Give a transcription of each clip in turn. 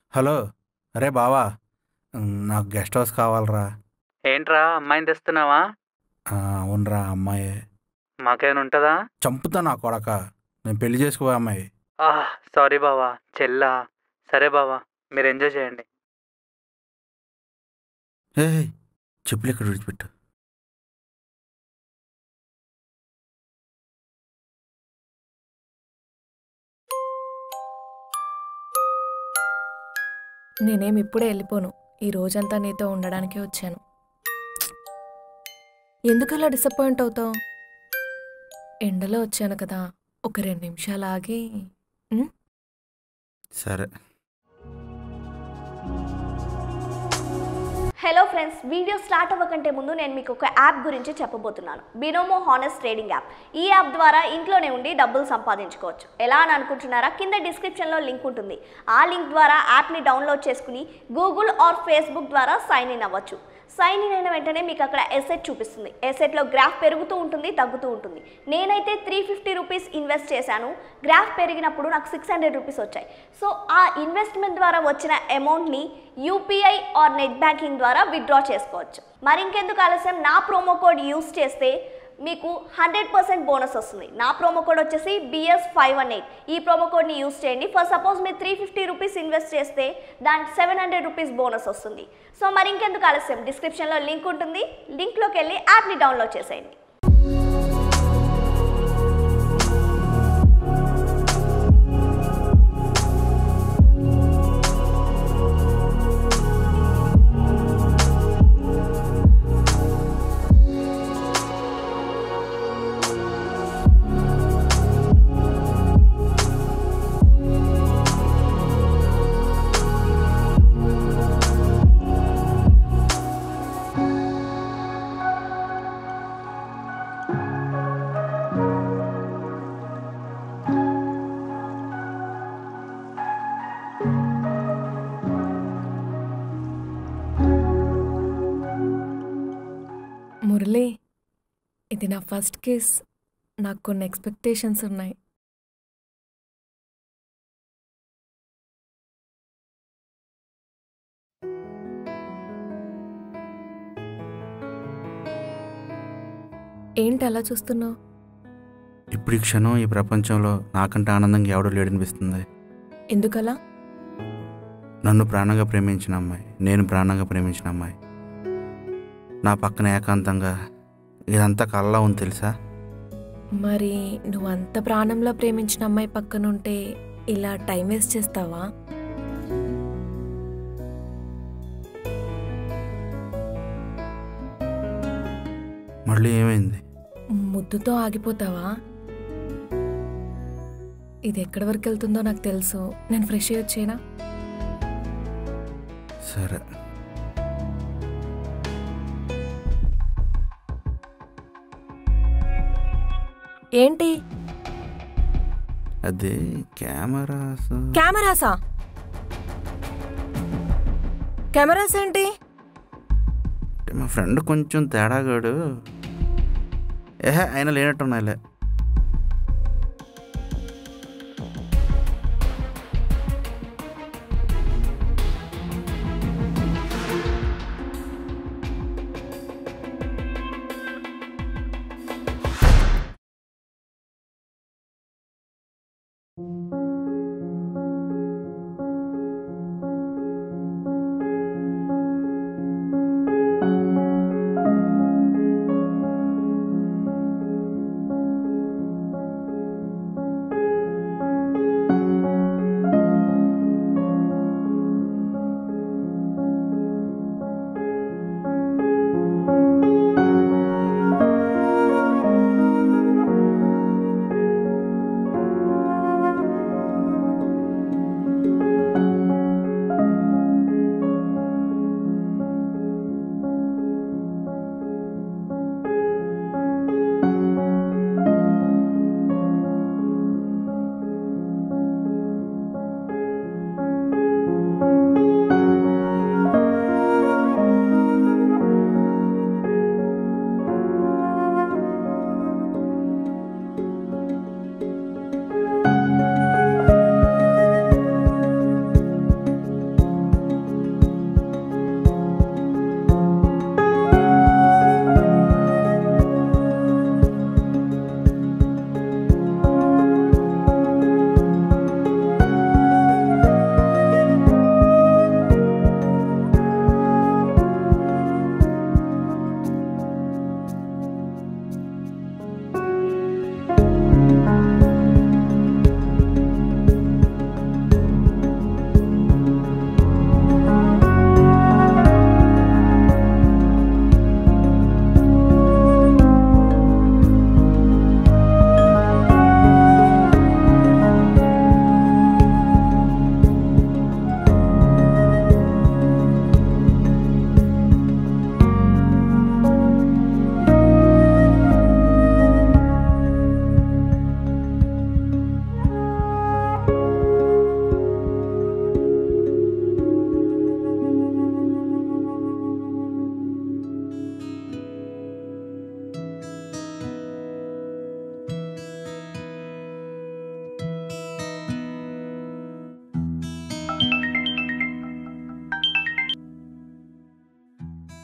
hello అరే బావా ఉమ్, నాకు గెస్ట్ హౌస్ కావాలరా ఏంట్రా అమ్మాయిని తెస్తున్నావా ఆ, అవునరా అమ్మాయి మాకేమైనా ఉంటుందా చంపుతా నా కొడక నేను పెళ్లి చేసుకోబోయే అమ్మాయి సారీ బావా చెల్లా సరే బావా మీరు ఎంజాయ్ చేయండి ఏ చెప్పులు ఇక్కడ విడిచిపెట్టు నేనేం ఇప్పుడే వెళ్ళిపోను ఈ రోజంతా నీతో ఉండడానికే వచ్చాను ఎందుకలా డిసప్పాయింట్ అవుతావు ఎండలో వచ్చాను కదా ఒక రెండు నిమిషాలు ఆగి సరే హలో ఫ్రెండ్స్ వీడియో స్టార్ట్ అవ్వకంటే ముందు నేను మీకు ఒక యాప్ గురించి చెప్పబోతున్నాను బినోమో హానెస్ట్ ట్రేడింగ్ యాప్ ఈ యాప్ ద్వారా ఇంట్లోనే ఉండి డబ్బులు సంపాదించుకోవచ్చు ఎలా అని అనుకుంటున్నారా కింద డిస్క్రిప్షన్లో లింక్ ఉంటుంది ఆ లింక్ ద్వారా యాప్ని డౌన్లోడ్ చేసుకుని గూగుల్ ఆర్ ఫేస్బుక్ ద్వారా సైన్ ఇన్ అవ్వచ్చు సైన్ ఇన్ అయిన వెంటనే మీకు అక్కడ ఎసెట్ చూపిస్తుంది ఎసెట్లో గ్రాఫ్ పెరుగుతూ ఉంటుంది తగ్గుతూ ఉంటుంది నేనైతే త్రీ ఫిఫ్టీ రూపీస్ ఇన్వెస్ట్ చేశాను గ్రాఫ్ పెరిగినప్పుడు నాకు సిక్స్ హండ్రెడ్ రూపీస్ వచ్చాయి సో ఆ ఇన్వెస్ట్మెంట్ ద్వారా వచ్చిన అమౌంట్ని యూపీఐ ఆర్ నెట్ బ్యాంకింగ్ ద్వారా విత్డ్రా చేసుకోవచ్చు మరి ఇంకెందుకు ఆలస్యం నా ప్రోమో కోడ్ యూస్ చేస్తే మీకు హండ్రెడ్ పర్సెంట్ బోనస్ వస్తుంది నా ప్రోమో కోడ్ వచ్చేసి బిఎస్ ఫైవ్ వన్ ఎయిట్ ఈ ప్రోమో కోడ్ని యూస్ చేయండి ఫర్ సపోజ్ మీరు త్రీ ఫిఫ్టీ రూపీస్ ఇన్వెస్ట్ చేస్తే దానికి సెవెన్ హండ్రెడ్ రూపీస్ బోనస్ వస్తుంది సో మరి ఇంకెందుకు ఆలస్యం డిస్క్రిప్షన్లో లింక్ ఉంటుంది లింక్లోకి వెళ్ళి యాప్ని డౌన్లోడ్ చేసేయండి మురళి ఇది నా ఫస్ట్ కేస్ నాకు కొన్ని ఎక్స్పెక్టేషన్స్ ఉన్నాయి ఏంటి అలా చూస్తున్నావు ఇప్పుడు ఈ క్షణం ఈ ప్రపంచంలో నాకంటే ఆనందంగా ఎవడో లేడనిపిస్తుంది ఎందుకలా నన్ను ప్రాణంగా ప్రేమించిన అమ్మాయి నేను ప్రాణంగా ప్రేమించిన అమ్మాయి నా పక్కన ఏకాంతంగా ఇదంతా కల్లా ఉంది తెలుసా మరి నువ్వు అంత ప్రాణంలో ప్రేమించిన అమ్మాయి పక్కనుంటే ఇలా టైం వేస్ట్ చేస్తావా మళ్ళీ ఏమైంది ముద్దుతో ఆగిపోతావా ఇది ఎక్కడి వరకు వెళ్తుందో నాకు తెలుసు నేను ఫ్రెష్ అయ్యి వచ్చేనా సరే ఏంటి అది కెమెరాస్ కెమెరాసా కెమెరాస్ ఏంటి అంటే మా ఫ్రెండ్ కొంచెం తేడాగాడు ఏహే ఆయన లేనట్టున్నాయిలే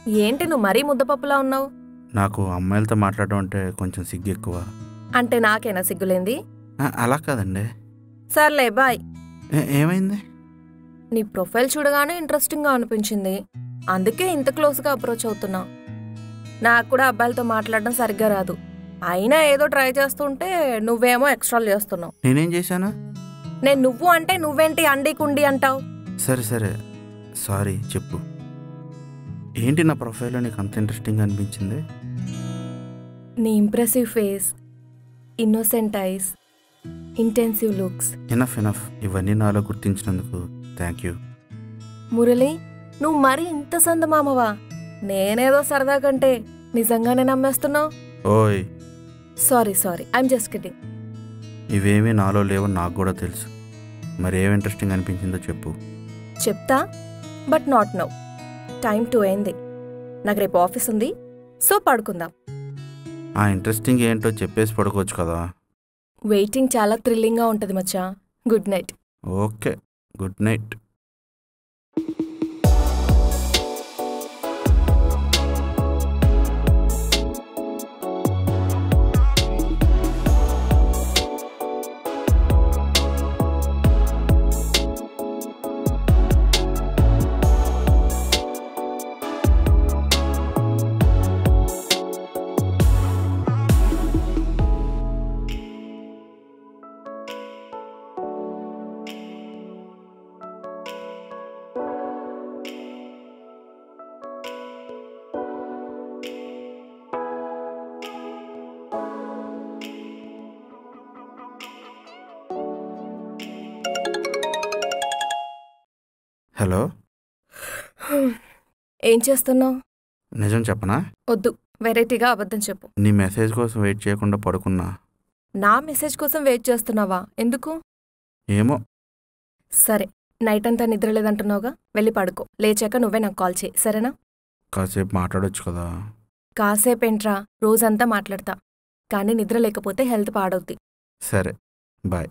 ఏంటి నువ్వు మరీ ముద్దపప్పులా ఉన్నావు నాకు అమ్మాయిలతో మాట్లాడడం అంటే కొంచెం సిగ్గు ఎక్కువ అంటే నాకేనా సిగ్గులేంది ఆ, అలా కాదండి సర్లే బాయ్ ఏ- ఏమైంది నీ ప్రొఫైల్ చూడగానే ఇంట్రెస్టింగ్గా అనిపించింది అందుకే ఇంత క్లోజ్గా అప్రోచ్ అవుతున్నా నాకు కూడా అబ్బాయిలతో మాట్లాడడం సరిగ్గా రాదు అయినా ఏదో ట్రై చేస్తుంటే నువ్వేమో ఎక్స్ట్రాలు చేస్తున్నావు నేనేం చేశాను నేను నువ్వు అంటే నువ్వేంటి అండి కుండి అంటావు సరే సరే సారీ చెప్పు ఏంటి నా ప్రొఫైల్లో నీకు అంత ఇంట్రెస్టింగ్ అనిపించింది నీ impressive face innocent eyes intensive looks enough enough ఇవన్నీ నాలో గుర్తించినందుకు థ్యాంక్ యూ మురళి నువ్వు మరీ ఇంత సందమామవా నేనేదో సరదా కంటే నిజంగానే నమ్మేస్తున్నావు ఓయ్ sorry sorry I'm just kidding ఇవేమీ నాలో లేవని నాకు కూడా తెలుసు మరి ఏం ఇంట్రెస్టింగ్ అనిపించిందో చెప్పు చెప్తా but not now time two అయింది నాకు రేపు ఆఫీస్ ఉంది సో పడుకుందాం ఆ ఇంట్రెస్టింగ్ ఏంటో చెప్పేసి పడుకోవచ్చు కదా వెయిటింగ్ చాలా థ్రిల్లింగ్గా ఉంటుంది మచ్చా good night okay good night hello ఏం చేస్తున్నావు నిజం చెప్పనా వద్దు వెరైటీగా అబద్ధం చెప్పు నీ మెసేజ్ కోసం వెయిట్ చేయకుండా పడుకున్నా నా మెసేజ్ కోసం వెయిట్ చేస్తున్నావా ఎందుకు ఏమో సరే నైట్ అంతా నిద్ర లేదంటున్నావుగా వెళ్ళి పడుకో లేచాక నువ్వే నాకు కాల్ చేయి సరేనా కాసేపు మాట్లాడొచ్చు కదా కాసేపేంట్రా రోజంతా మాట్లాడతా కానీ నిద్ర లేకపోతే హెల్త్ పాడవుద్ది సరే బాయ్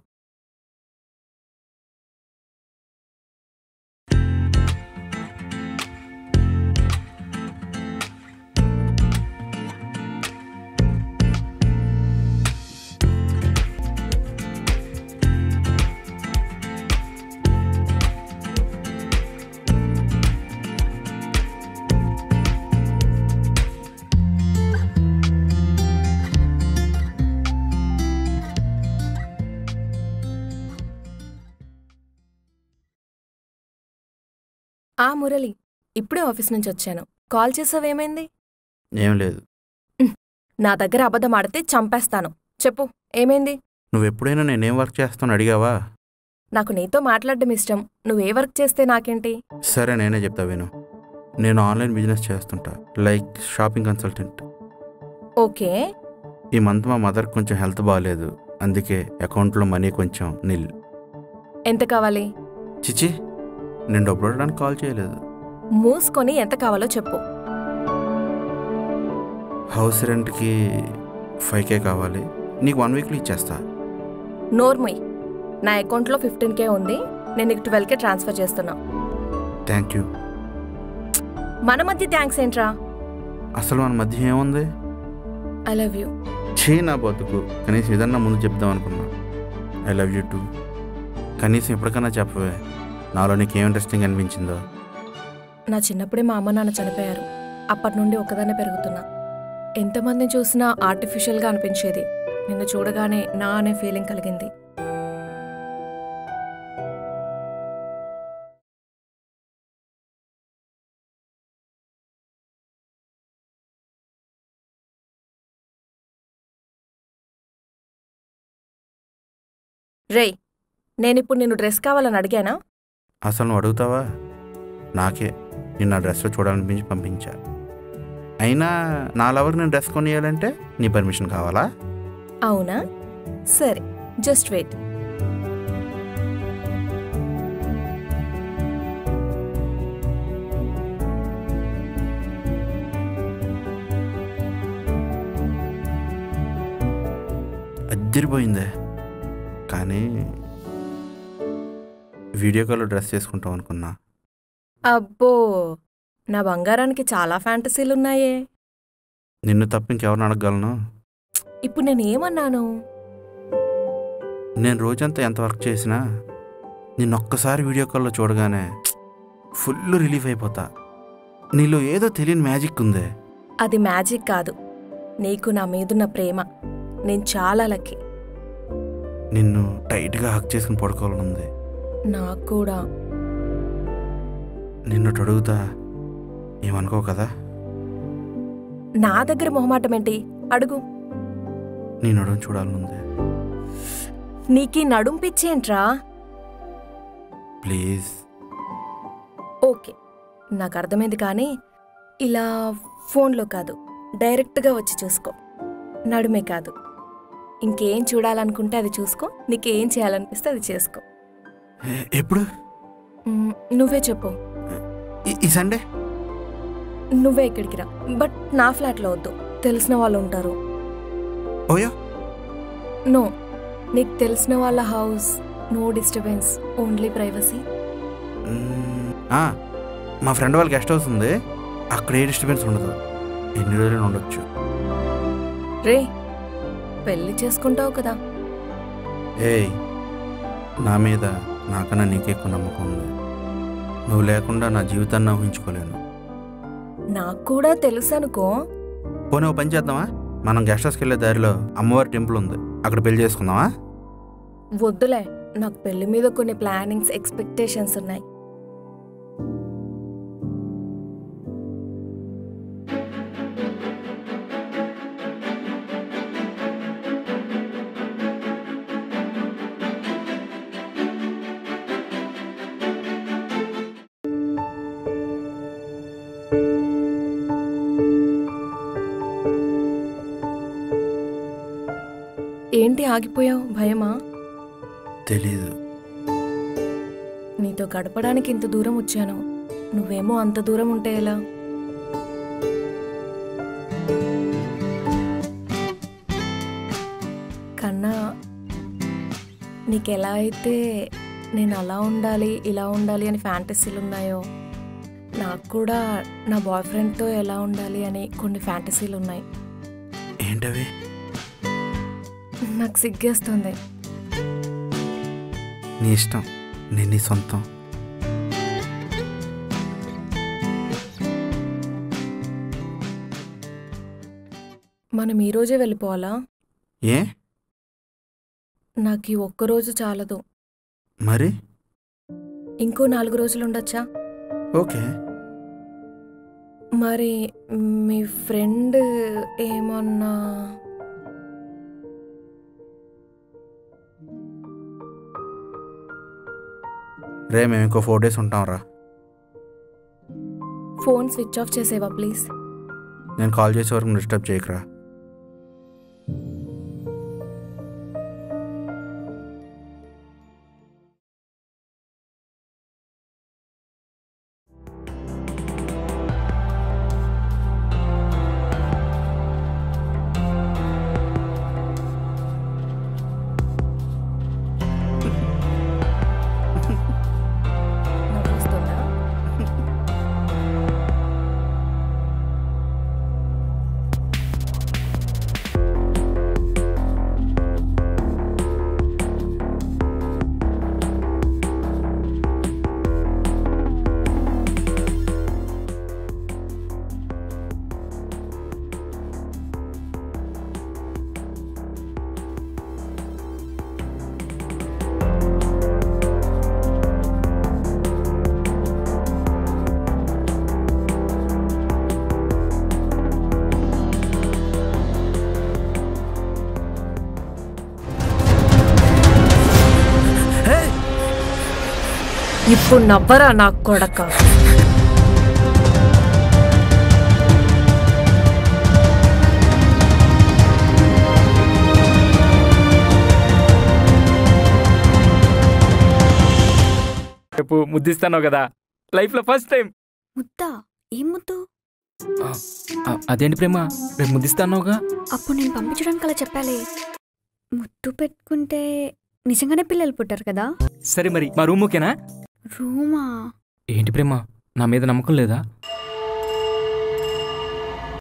ఆ మురళి ఇప్పుడే ఆఫీస్ నుంచి వచ్చాను కాల్ చేసావేమైంది ఏం లేదు నా దగ్గర అబద్ధం ఆడితే చంపేస్తాను చెప్పు ఏమైంది నువ్వు ఎప్పుడైనా నేనేం వర్క్ చేస్తాను అడిగావా నాకు నీతో మాట్లాడడం ఇష్టం నువ్వే వర్క్ చేస్తే నాకేంటి సరే నేనే చెప్తా విను నేను ఆన్లైన్ బిజినెస్ చేస్తుంటా లైక్ షాపింగ్ కన్సల్టెంట్ ఓకే ఈ మంత్ మా మదర్ కొంచెం హెల్త్ బాగాలేదు అందుకే అకౌంట్లో మనీ కొంచెం నిల్ ఎంత కావాలి చిచి నేను డబ్బులు అడగడానికి కాల్ చేయలేదు మూసుకొని ఎంత కావాలో చెప్పు హౌస్ రెంట్కి ఫైవ్ కే కావాలి నీకు వన్ వీక్లో ఇచ్చేస్తా నోర్మయ్ నా అకౌంట్లో ఫిఫ్టీన్ కే ఉంది నేను నీకు ట్వెల్వ్ కే ట్రాన్స్ఫర్ చేస్తున్నా థ్యాంక్ యూ మన మధ్య థ్యాంక్స్ ఏంట్రా అసలు మన మధ్య ఏముంది ఐ లవ్ యూ చీ నా బతుకు కనీసం ఏదన్నా ముందు చెప్దాం అనుకున్నా ఐ లవ్ యూ టూ కనీసం ఎప్పటికన్నా చెప్పవే నాలో నీకు ఏం ఇంట్రెస్టింగ్ అనిపించిందో నా చిన్నప్పుడే మా అమ్మ నాన్న చనిపోయారు అప్పటి నుండి ఒక్కదాన్నే పెరుగుతున్నా ఎంతమందిని చూసినా ఆర్టిఫిషియల్గా అనిపించేది నిన్ను చూడగానే నా అనే ఫీలింగ్ కలిగింది రేయ్ నేనిప్పుడు నిన్ను డ్రెస్ కావాలని అడిగానా అసలు నువ్వు అడుగుతావా నాకే నిన్న డ్రెస్లో చూడాలనిపించి పంపించా అయినా నా లవర్కి నేను డ్రెస్ కొనియాలంటే నీ పర్మిషన్ కావాలా అవునా సరే జస్ట్ వెయిట్ అద్దరిపోయిందే కానీ వీడియో కాల్లో డ్రెస్ చేసుకుంటాం అనుకున్నా అబ్బో నా బంగారానికి చాలా ఫ్యాంటసీలు ఉన్నాయే నిన్ను తప్ప ఇంకెవరిని అడగగలను ఇప్పుడు నేను ఏమన్నాను నేను రోజంతా ఎంత వర్క్ చేసినా నిన్ను ఒక్కసారి వీడియో కాల్లో చూడగానే ఫుల్ రిలీఫ్ అయిపోతా నీలో ఏదో తెలియని మ్యాజిక్ ఉందే అది మ్యాజిక్ కాదు నీకు నా మీదున్న ప్రేమ నేను చాలా లక్కీ నిన్ను టైట్గా హక్ చేసుకుని పడుకోవాలనుంది నాకు కూడా నిన్ను అడుగుతా ఏమనుకో కదా నా దగ్గర మొహమాటం ఏంటి అడుగు నీ నడుము చూడాలనుంది నీకీ నడుం పిచ్చేంట్రా ప్లీజ్ ఓకే నాకు అర్థమైంది కానీ ఇలా ఫోన్లో కాదు డైరెక్ట్గా వచ్చి చూసుకో నడుమే కాదు ఇంకేం చూడాలనుకుంటే అది చూసుకో నీకేం చేయాలనిపిస్తే అది చేసుకో ఏ- ఎప్పుడు మ్, నువ్వే చెప్పు ఈ- ఈ సండే నువ్వే ఇక్కడికి రా బట్ నా ఫ్లాట్లో వద్దు తెలిసిన వాళ్ళు ఉంటారు ఓయో నో నీకు తెలిసిన వాళ్ళ house no disturbance only privacy మ్మ్, ఆ, మా ఫ్రెండ్ వాళ్ళ గెస్ట్ హౌస్ ఉంది అక్కడ ఏ డిస్టర్బెన్స్ ఉండదు ఎన్ని రోజులు ఉండొచ్చు రే పెళ్లి చేసుకుంటావు కదా ఏయ్ నా మీద నాకన్నా నీకే ఎక్కువ నమ్మకం ఉంది నువ్వు లేకుండా నా జీవితాన్ని ఊహించుకోలేను నాకు కూడా తెలుసు అనుకో పోనీ ఓ పని చేద్దామా మనం గెస్ట్ హౌస్కి వెళ్ళే దారిలో అమ్మవారి టెంపుల్ ఉంది అక్కడ పెళ్లి చేసుకుందామా వద్దులే నాకు పెళ్లి మీద కొన్ని ప్లానింగ్స్ ఎక్స్పెక్టేషన్స్ ఉన్నాయి ఏంటి ఆగిపోయావు భయమా తెలీదు నీతో గడపడానికి ఇంత దూరం వచ్చాను నువ్వేమో అంత దూరం ఉంటే ఎలా కన్నా నీకు ఎలా అయితే నేను అలా ఉండాలి ఇలా ఉండాలి అని ఫ్యాంటసీలు ఉన్నాయో నాకు కూడా నా బాయ్ ఫ్రెండ్తో ఎలా ఉండాలి అని కొన్ని ఫ్యాంటసీలు ఉన్నాయి ఏంటవి నాకు సిగ్గేస్తుంది నీ ఇష్టం నేను నీ సొంతం మనం ఈరోజే వెళ్ళిపోవాలా ఏ నాకు ఈ ఒక్కరోజు చాలదు మరి ఇంకో నాలుగు రోజులు ఉండొచ్చా ఓకే మరి మీ ఫ్రెండ్ ఏమన్నా రే మేము ఇంకో ఫోర్ డేస్ ఉంటాం రా ఫోన్ స్విచ్ ఆఫ్ చేసేవా ప్లీజ్ నేను కాల్ చేసే వరకు డిస్టర్బ్ చేయకరా నవ్వొస్తుందా ఇప్పుడు నవ్వరా నాకు కొడక రేపు ముద్దిస్తాను కదా లైఫ్లో ఫస్ట్ టైం ముద్దా ఏం ముద్దు అదేంటి ప్రేమ రేపు ముద్దిస్తానుగా అప్పుడు నేను పంపించడానికి అలా చెప్పాలి ముద్దు పెట్టుకుంటే నిజంగానే పిల్లలు పుట్టారు కదా సరే మరి మా రూమ్ ఓకేనా రూమా ఏంటి ప్రేమ నా మీద నమ్మకం లేదా